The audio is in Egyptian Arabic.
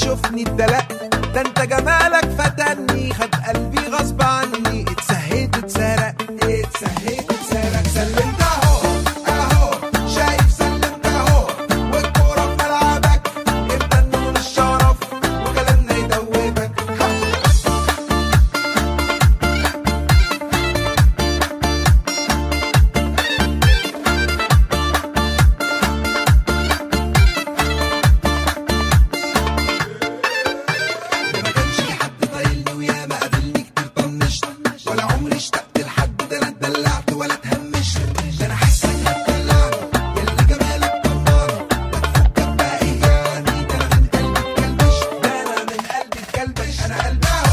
تشوفني اتدلقت ده انت جمالك فتني خد قلبي غصب عني اتسهيت اتسرق اتسهيت اتسرق سلمت اهو اهو شايف سلمت اهو والكورة في ملعبك انت النون الشرف وكلامنا يدوبك ها. ما كانش حد طايلني ويا ما قابلني كتير طنشت ولا عمري اشتقت لحد ده انا اتدلعت ولا اتهمشت ده انا حاسك هتدلعني ياللي جمالك طمعني بتفكك بقى ايه يعني ده انا من قلبي اتكلبش ده انا من قلبي اتكلبش انا قلبها